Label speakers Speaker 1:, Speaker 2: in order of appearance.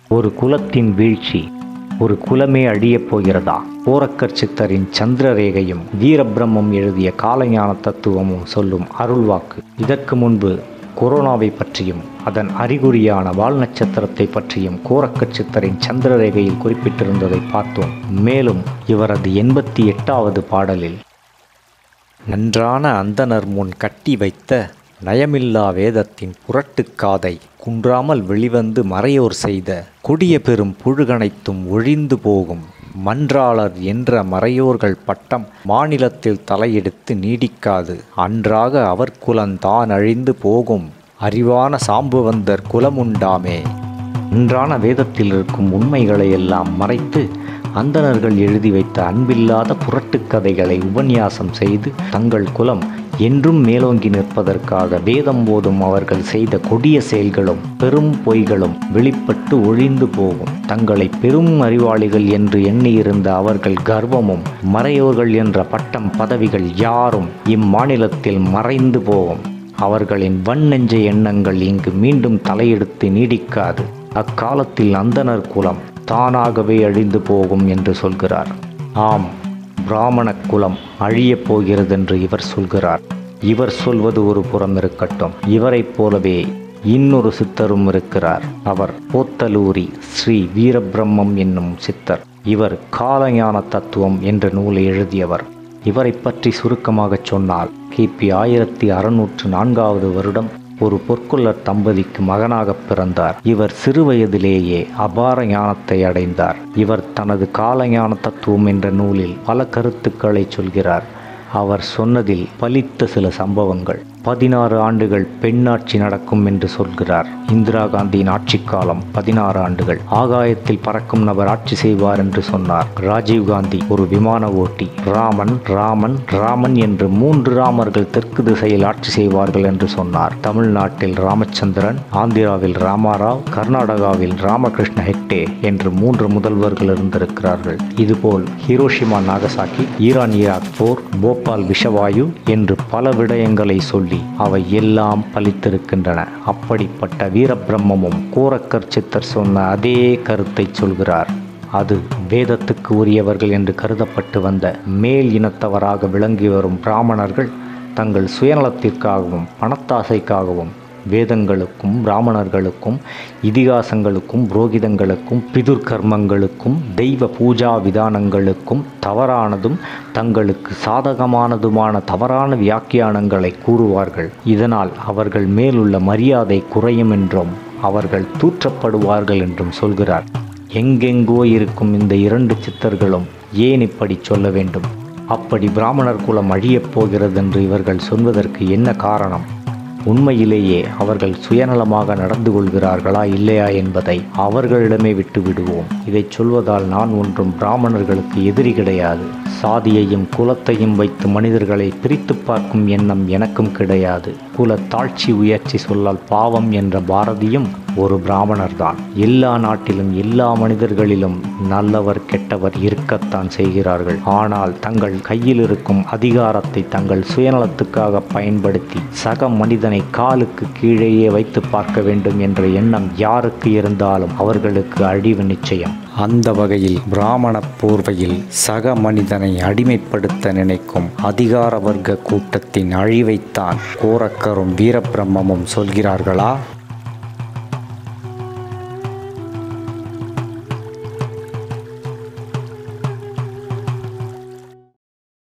Speaker 1: ஒரு குலத்தின் வீழ்ச்சி ஒரு குலமே அழியப் போகிறதா போரக்கர் சித்தரின் சந்திரரேகையும் வீரபிரம்மம் எழுதிய காலஞான தத்துவமும் சொல்லும் அருள்வாக்கு இதற்கு முன்பு கொரோனாவை பற்றியும் அதன் அறிகுறியான வால் நட்சத்திரத்தை பற்றியும் கோரக்கர் சித்தரின் சந்திரரேகையில் குறிப்பிட்டிருந்ததை பார்த்தோம் மேலும் இவரது எண்பத்தி எட்டாவது பாடலில் நன்றான அந்தணர் முன் கட்டி வைத்த நயமில்லா வேதத்தின் புரட்டுக்காதை குன்றாமல் வெளிவந்து மறையோர் செய்த கொடிய பெரும் புழுகனைத்தும் ஒழிந்து போகும் மன்றாளர் என்ற மறையோர்கள் பட்டம் மாநிலத்தில் தலையெடுத்து நீடிக்காது அன்றாக அவர் குலந்தான் அழிந்து போகும் அறிவான சாம்புவந்தர் குலமுண்டாமே நன்றான வேதத்தில் இருக்கும் உண்மைகளை எல்லாம் மறைத்து அந்தணர்கள் எழுதி வைத்த அன்பில்லாத புரட்டுக்கதைகளை உபன்யாசம் செய்து தங்கள் குலம் என்றும் மேலோங்கி நிற்பதற்காக வேதம் போதும் அவர்கள் செய்த கொடிய செயல்களும் பெரும் பொய்களும் வெளிப்பட்டு ஒழிந்து போகும் தங்களை பெரும் அறிவாளிகள் என்று எண்ணியிருந்த அவர்கள் கர்வமும் மறையோர்கள் என்ற பட்டம் பதவிகள் யாரும் இம்மாநிலத்தில் மறைந்து போகும் அவர்களின் வன்னெஞ்ச எண்ணங்கள் இங்கு மீண்டும் தலையெடுத்து நீடிக்காது அக்காலத்தில் அந்தணர் குலம் தானாகவே அழிந்து போகும் என்று சொல்கிறார் ஆம் பிராமண குலம் அழியப் போகிறதென்று இவர் சொல்கிறார் இவர் சொல்வது ஒரு புறம் இருக்கட்டும் இவரைப் போலவே இன்னொரு சித்தரும் இருக்கிறார் அவர் போத்தலூரி ஸ்ரீ வீரபிரம்மம் என்னும் சித்தர் இவர் காலஞான தத்துவம் என்ற நூலை எழுதியவர் இவரை பற்றி சுருக்கமாகச் சொன்னால் கிபி ஆயிரத்தி அறுநூற்று நான்காவது வருடம் ஒரு பொற்கொள்ளர் தம்பதிக்கு மகனாகப் பிறந்தார் இவர் சிறுவயதிலேயே அபார ஞானத்தை அடைந்தார் இவர் தனது காலஞான தத்துவம் என்ற நூலில் பல கருத்துக்களை சொல்கிறார் அவர் சொன்னதில் பலித்த சில சம்பவங்கள் பதினாறு ஆண்டுகள் பெண்ணாட்சி நடக்கும் என்று சொல்கிறார் இந்திரா காந்தியின் ஆட்சி காலம் பதினாறு ஆண்டுகள் ஆகாயத்தில் பறக்கும் நபர் ஆட்சி செய்வார் என்று சொன்னார் ராஜீவ் காந்தி ஒரு விமான ஓட்டி ராமன் ராமன் ராமன் என்று மூன்று ராமர்கள் தெற்கு திசையில் ஆட்சி செய்வார்கள் என்று சொன்னார் தமிழ்நாட்டில் ராமச்சந்திரன் ஆந்திராவில் ராமாராவ் கர்நாடகாவில் ராமகிருஷ்ண ஹெக்டே என்று மூன்று முதல்வர்கள் இருந்திருக்கிறார்கள் இதுபோல் ஹிரோஷிமா நாகசாக்கி ஈரான் ஈராக் போர் போபால் விஷவாயு என்று பல விடயங்களை சொல்லி அவை எல்லாம் பலித்திருக்கின்றன அப்படிப்பட்ட வீரபிரம்மமும் கோரக்கர் சித்தர் சொன்ன அதே கருத்தை சொல்கிறார் அது வேதத்துக்கு உரியவர்கள் என்று கருதப்பட்டு வந்த மேல் இனத்தவராக விளங்கி வரும் பிராமணர்கள் தங்கள் சுயநலத்திற்காகவும் பணத்தாசைக்காகவும் வேதங்களுக்கும் பிராமணர்களுக்கும் இதிகாசங்களுக்கும் புரோகிதங்களுக்கும் பிதுர் கர்மங்களுக்கும் தெய்வ பூஜா விதானங்களுக்கும் தவறானதும் தங்களுக்கு சாதகமானதுமான தவறான வியாக்கியானங்களை கூறுவார்கள் இதனால் அவர்கள் மேலுள்ள மரியாதை குறையும் என்றும் அவர்கள் தூற்றப்படுவார்கள் என்றும் சொல்கிறார் எங்கெங்கோ இருக்கும் இந்த இரண்டு சித்தர்களும் ஏன் இப்படி சொல்ல வேண்டும் அப்படி பிராமணர் குலம் அழியப் போகிறது என்று இவர்கள் சொல்வதற்கு என்ன காரணம் உண்மையிலேயே அவர்கள் சுயநலமாக நடந்து கொள்கிறார்களா இல்லையா என்பதை அவர்களிடமே விட்டு விடுவோம் இதை சொல்வதால் நான் ஒன்றும் பிராமணர்களுக்கு எதிரி கிடையாது சாதியையும் குலத்தையும் வைத்து மனிதர்களை பிரித்து பார்க்கும் எண்ணம் எனக்கும் கிடையாது குல தாழ்ச்சி உயர்ச்சி சொல்லால் பாவம் என்ற பாரதியும் ஒரு பிராமணர்தான் எல்லா நாட்டிலும் எல்லா மனிதர்களிலும் நல்லவர் கெட்டவர் இருக்கத்தான் செய்கிறார்கள் ஆனால் தங்கள் கையில் இருக்கும் அதிகாரத்தை தங்கள் சுயநலத்துக்காக பயன்படுத்தி சக மனிதனை காலுக்கு கீழேயே வைத்து பார்க்க வேண்டும் என்ற எண்ணம் யாருக்கு இருந்தாலும் அவர்களுக்கு அழிவு நிச்சயம் அந்த வகையில் பிராமண போர்வையில் சக மனிதனை அடிமைப்படுத்த நினைக்கும் அதிகார வர்க்க கூட்டத்தின் அழிவைத்தான் கோரக்கரும் வீரபிரம்மமும் சொல்கிறார்களா